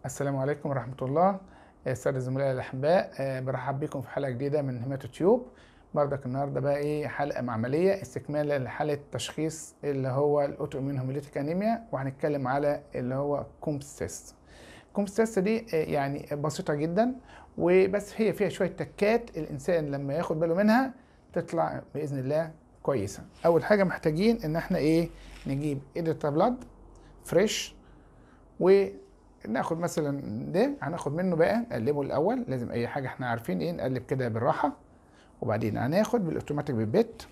السلام عليكم ورحمة الله السادة الزملاء الأحباء آه، برحب بكم في حلقة جديدة من هيماتو تيوب بردك النهاردة بقى إيه حلقة عملية استكمالا لحالة تشخيص اللي هو الأوتو إميون هيموليتيك أنيميا وهنتكلم على اللي هو كومبس تيست كومبس تيست دي آه، يعني بسيطة جدا وبس هي فيها شوية تكات الإنسان لما ياخد باله منها تطلع بإذن الله كويسة أول حاجة محتاجين إن إحنا إيه نجيب إيديتا بلاد فريش و ناخد مثلا ده هناخد منه بقى نقلبه الاول لازم اي حاجه احنا عارفين ايه نقلب كده بالراحه وبعدين هناخد بالاوتوماتيك بالبيت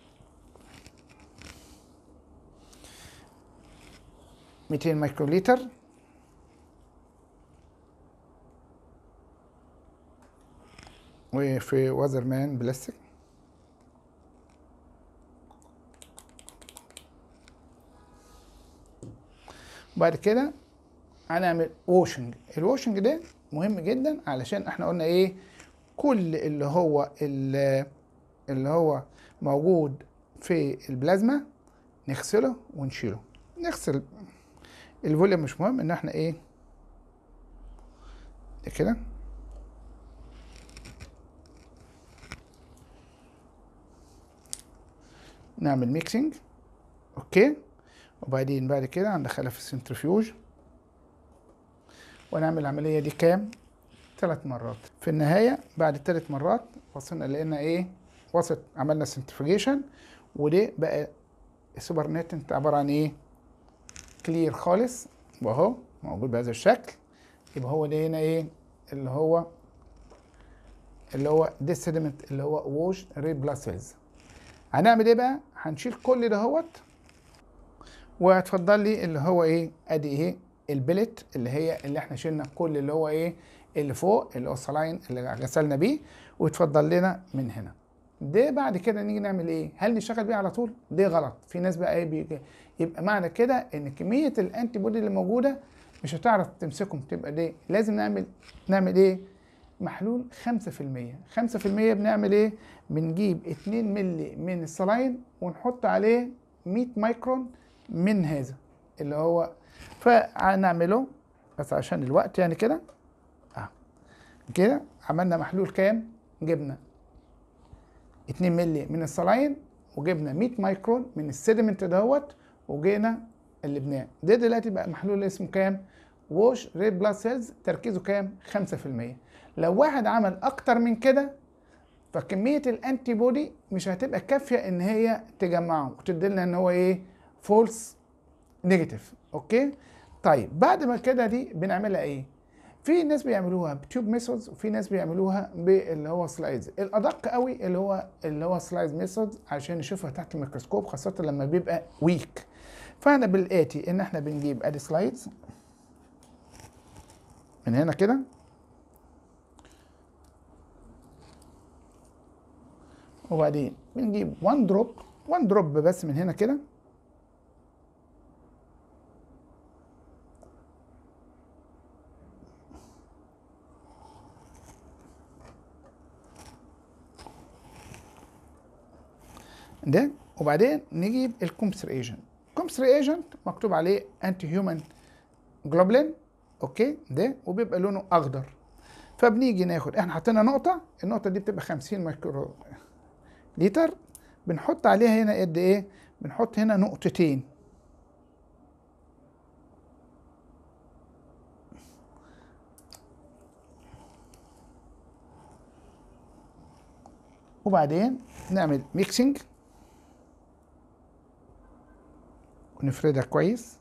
ميتين مايكروليتر وفي وازرمان بلاستيك وبعد كده هنعمل ووشنج الووشنج ده مهم جدا علشان احنا قلنا ايه كل اللي هو اللي, اللي هو موجود في البلازما نغسله ونشيله نغسل الفوليوم مش مهم ان احنا ايه ده كده نعمل ميكسينج اوكي وبعدين بعد كده هندخلها في السنترفيوج ونعمل العملية دي كام؟ ثلاث مرات في النهاية بعد ثلاث مرات وصلنا لقينا ايه؟ وسط عملنا سنترفيجيشن ودي بقى السوبر نتنت عبارة عن ايه؟ كلير خالص واهو موجود بهذا الشكل يبقى هو ده هنا ايه؟ اللي هو اللي هو دي سيدمنت اللي هو ووش ريد بلاد سيلز هنعمل ايه بقى؟ هنشيل كل دهوت وهتفضل لي اللي هو ايه؟ ادي ايه؟ البلت اللي هي اللي احنا شلنا كل اللي هو ايه اللي فوق اللي هو الصلاين اللي غسلنا بيه ويتفضل لنا من هنا ده بعد كده نيجي نعمل ايه هل نشتغل بيه على طول ده غلط في ناس بقى ايه بيجي يبقى معنى كده ان كميه الانتي بودي اللي موجوده مش هتعرف تمسكهم تبقى دي لازم نعمل نعمل ايه محلول 5% 5% بنعمل ايه بنجيب 2 مللي من الصلاين ونحط عليه 100 مايكرون من هذا اللي هو فهنعمله بس عشان الوقت يعني كده اه كده عملنا محلول كام جبنا 2 مللي من الصلاين وجبنا 100 مايكرون من السيدمنت دهوت وجينا قلبناه ده دلوقتي بقى محلول اسمه كام ووش ريد بلاد سيلز تركيزه كام 5% لو واحد عمل اكتر من كده فكميه الانتي بودي مش هتبقى كافيه ان هي تجمعه وتدي لنا ان هو ايه فولس نيجاتيف اوكي طيب بعد ما كده دي بنعملها ايه في ناس بيعملوها بتيوب ميثودز وفي ناس بيعملوها باللي هو سلايدز الادق قوي اللي هو اللي هو سلايد ميثود عشان نشوفها تحت الميكروسكوب خاصه لما بيبقى ويك فانا بالاتي ان احنا بنجيب ادي سلايدز من هنا كده وبعدين بنجيب 1 دروب 1 دروب بس من هنا كده ده وبعدين نجيب الكومبس ريجنت الكومبس ريجنت مكتوب عليه انتي هيومن جلوبلين اوكي ده وبيبقى لونه اخضر فبنيجي ناخد احنا حطينا نقطه النقطه دي بتبقى 50 مايكرو لتر بنحط عليها هنا قد ايه بنحط هنا نقطتين وبعدين نعمل ميكسينج ونفردها كويس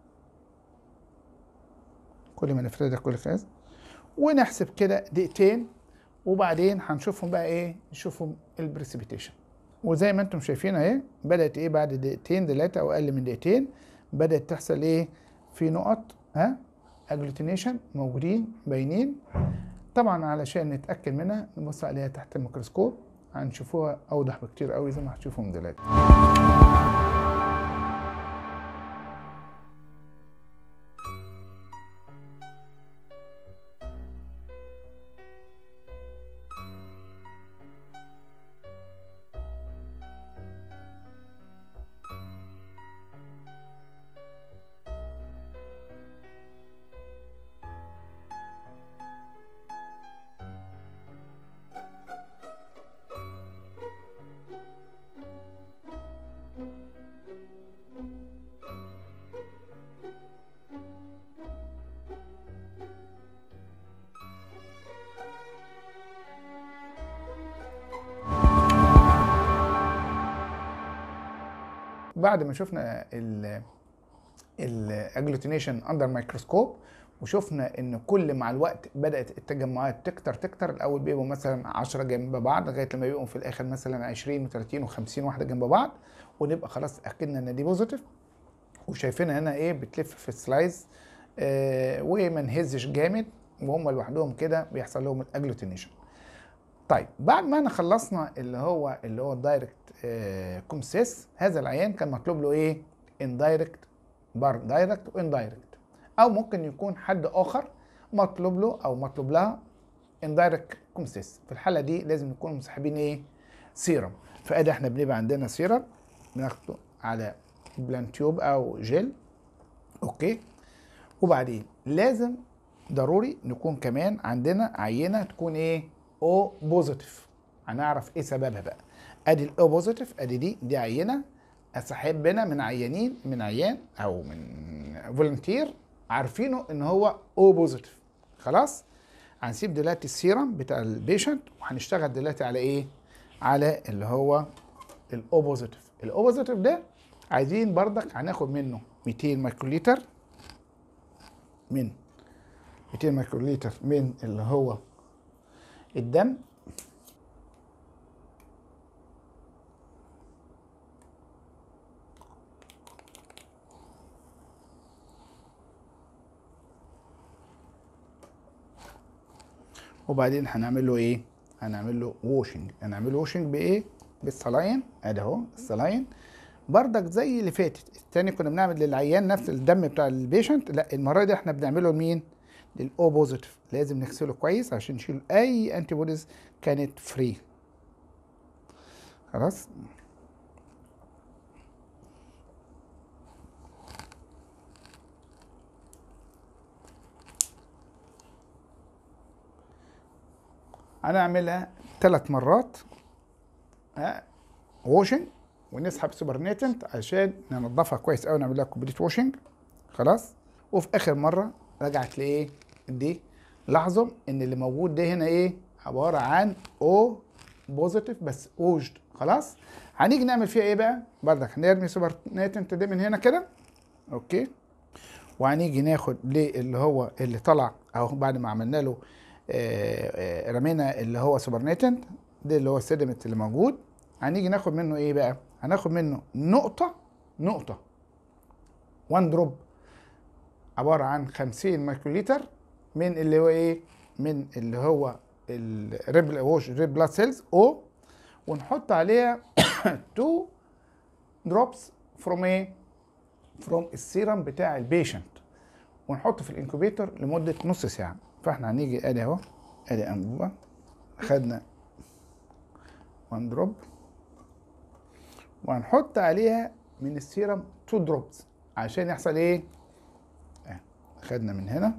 كل ما نفردها كل كويس ونحسب كده دقيقتين وبعدين هنشوفهم بقى ايه نشوفهم البريسيبيتيشن وزي ما انتم شايفين اهي بدات ايه بعد دقيقتين ثلاثه او اقل من دقيقتين بدات تحصل ايه في نقط ها اجلوتينيشن موجودين باينين طبعا علشان نتاكد منها نبص عليها تحت الميكروسكوب هنشوفوها اوضح بكتير قوي زي ما هتشوفهم دلوقتي بعد ما شفنا ال الاجلوتينيشن اندر مايكروسكوب وشفنا ان كل مع الوقت بدات التجمعات تكتر تكتر الاول بيبقوا مثلا 10 جنب بعض لغايه لما يبقوا في الاخر مثلا 20 و30 و50 واحده جنب بعض ونبقى خلاص اكدنا ان دي بوزيتيف وشايفينها هنا ايه بتلف في السلايز آه وما نهزش جامد وهم لوحدهم كده بيحصل لهم الاجلوتينيشن طيب بعد ما انا خلصنا اللي هو اللي هو الدايركت آه كومسيس هذا العيان كان مطلوب له ايه اندايركت بار دايركت واندايركت او ممكن يكون حد اخر مطلوب له او مطلوب لها اندايركت كومسيس في الحاله دي لازم نكون مسحبين ايه سيرم فادي احنا بنبقى عندنا سيرم بناخده على بلان تيوب او جل اوكي وبعدين لازم ضروري نكون كمان عندنا عينه تكون ايه او بوزيتيف هنعرف ايه سببها بقى ادي الاو بوزيتيف ادي دي دي عينه اسحب بنا من عيانين من عيان او من فولنتير عارفينه ان هو او بوزيتيف خلاص هنسيب دلوقتي السيرم بتاع البيشنت وهنشتغل دلوقتي على ايه على اللي هو الاو بوزيتيف الاو بوزيتيف ده عايزين بردك هناخد منه 200 مايكروليتر من 200 مايكروليتر من اللي هو الدم وبعدين هنعمل له ايه هنعمل له ووشنج هنعمل له ووشنج بايه بالصلاين ادي اهو الصلاين بردك زي اللي فاتت التاني كنا بنعمل للعيان نفس الدم بتاع البيشنت لا المره دي احنا بنعمله لمين للاو بوزيتيف لازم نغسله كويس عشان نشيل اي انتي بوديز كانت فري خلاص هنعملها ثلاث مرات ووشنج ونسحب سوبرنيتنت عشان ننضفها كويس قوي نعمل لها كومبليت ووشنج خلاص وفي اخر مره رجعت لايه دي لاحظوا ان اللي موجود ده هنا ايه عباره عن او بوزيتيف بس اوجد خلاص هنيجي نعمل فيها ايه بقى بردك هنرمي سوبرنيتنت ده من هنا كده اوكي وهنيجي ناخد ليه اللي هو اللي طلع او بعد ما عملنا له آه آه رمينا اللي هو سوبرنيتنت ده اللي هو السيدمنت اللي موجود هنيجي ناخد منه ايه بقى هناخد منه نقطة نقطة 1 دروب عبارة عن 50 مايكروليتر من اللي هو ايه من اللي هو الريب ووش ريب بلاد سيلز او ونحط عليها 2 دروبس فروم ايه فروم السيرم بتاع البيشنت ونحطه في الانكوبيتر لمدة نص ساعة فاحنا هنيجي ادي اهو ادي انبوبة خدنا 1 دروب وهنحط عليها من السيرم 2 دروبس عشان يحصل ايه اه. خدنا من هنا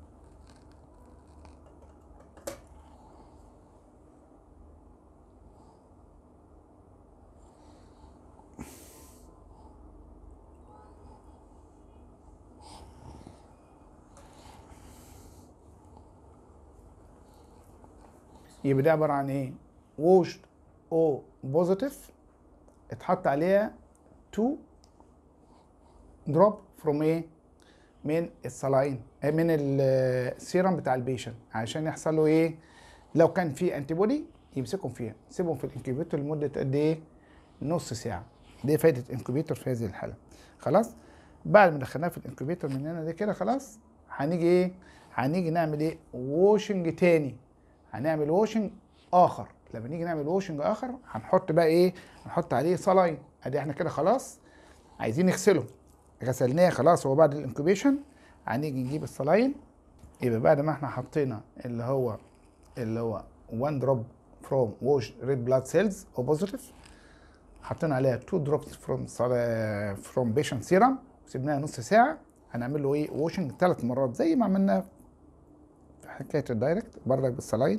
يبقى ده عباره عن ايه ووشد او بوزيتيف اتحط عليها 2 دروب فروم ايه من الصلاين من السيرم بتاع البيشنت عشان يحصل له ايه لو كان في انتي بودي يمسكهم فيها سيبهم في الانكيبيتور لمده قد ايه نص ساعه دي فايده انكيبيتور في هذه الحاله خلاص بعد ما دخلناها في الانكيبيتور من هنا دي كده خلاص هنيجي ايه هنيجي نعمل ايه ووشنج تاني هنعمل ووشنج اخر لما نيجي نعمل ووشنج اخر هنحط بقى ايه هنحط عليه صلاين ادي احنا كده خلاص عايزين نغسله غسلناه خلاص هو بعد الانكوبيشن هنيجي نجيب الصلاين يبقى بعد ما احنا حطينا اللي هو اللي هو 1 دروب فروم ووش ريد بلاد سيلز او بوزيتيف حطينا عليها 2 دروبس فروم فروم بيشنت سيرم وسيبناها نص ساعه هنعمل له ايه ووشنج ثلاث مرات زي ما عملنا في حكايه الدايركت بردك بالصلاين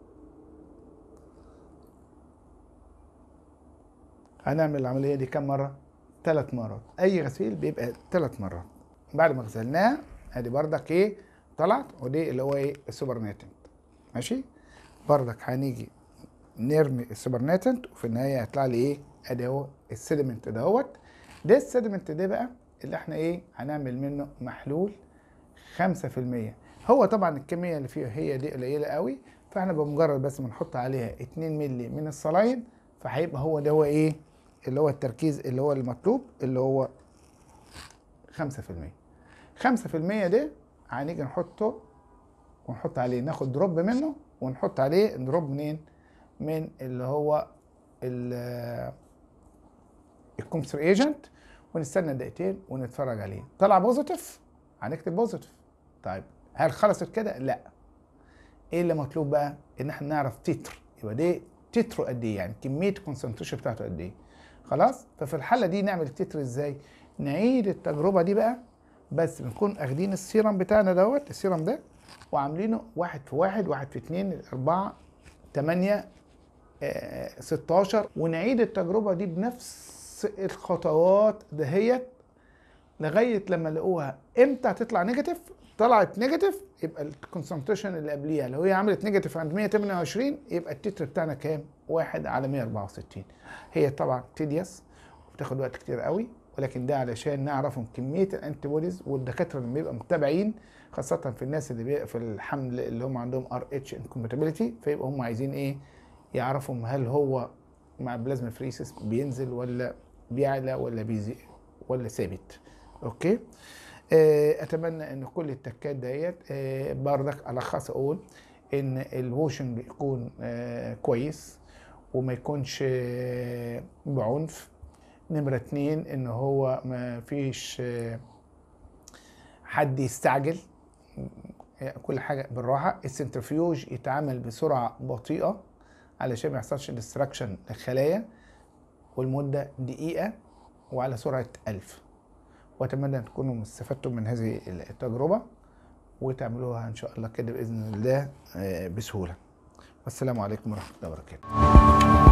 هنعمل العمليه دي كم مره ثلاث مرات اي غسيل بيبقى ثلاث مرات بعد ما غسلناها ادي بردك ايه طلعت ودي اللي هو ايه السوبر ناتنت ماشي بردك هنيجي نرمي السوبر ناتنت وفي النهايه هيطلع لي ايه ادي اهو السيدمنت دهوت ده السيدمنت ده بقى اللي احنا ايه هنعمل منه محلول 5% هو طبعا الكميه اللي فيه هي دي قليله قوي فاحنا بمجرد بس بنحط عليها 2 مللي من الصلاين فهيبقى هو ده هو ايه اللي هو التركيز اللي هو المطلوب اللي هو 5% 5% ده هنيجي نحطه ونحط عليه ناخد دروب منه ونحط عليه دروب منين من اللي هو الكمبيوتر ايجنت ونستنى دقيقتين ونتفرج عليه طلع بوزيتيف هنكتب بوزيتيف طيب هل خلصت كده لا ايه اللي مطلوب بقى ان احنا نعرف تتر يبقى ده تتره قد ايه يعني كميه الكونسنتريشن بتاعته قد ايه خلاص ففي الحاله دي نعمل التتر ازاي نعيد التجربه دي بقى بس بنكون اخدين السيرم بتاعنا دوت السيرم ده وعاملينه واحد في واحد واحد في اتنين اربعة تمانية آه، 16 ونعيد التجربة دي بنفس الخطوات دهيت لغاية لما لقوها امتى هتطلع نيجاتيف طلعت نيجاتيف يبقى الكونسنتريشن اللي قبليها لو هي عملت نيجاتيف عند 128 يبقى التتر بتاعنا كام؟ واحد على 164 هي طبعا تيديوس وبتاخد وقت كتير قوي ولكن ده علشان نعرفهم كميه الانتي بوديز والدكاتره اللي بيبقى متابعين خاصه في الناس اللي بيبقى في الحمل اللي هم عندهم ار اتش انكومباتيبيليتي فيبقى هم عايزين ايه يعرفهم هل هو مع البلازما فريسس بينزل ولا بيعلى ولا بيزي ولا ثابت اوكي آه، اتمنى ان كل التكات ديت آه، بردك الخص اقول ان الووشنج يكون آه، كويس وما يكونش آه، بعنف نمرة اتنين ان هو ما فيش آه، حد يستعجل كل حاجة بالراحة السنترفيوج يتعامل بسرعة بطيئة علشان ما يحصلش ديستراكشن للخلايا والمدة دقيقة وعلى سرعة ألف وأتمنى أن تكونوا استفدتم من هذه التجربة وتعملوها إن شاء الله كده بإذن الله آه، بسهولة والسلام عليكم ورحمة الله وبركاته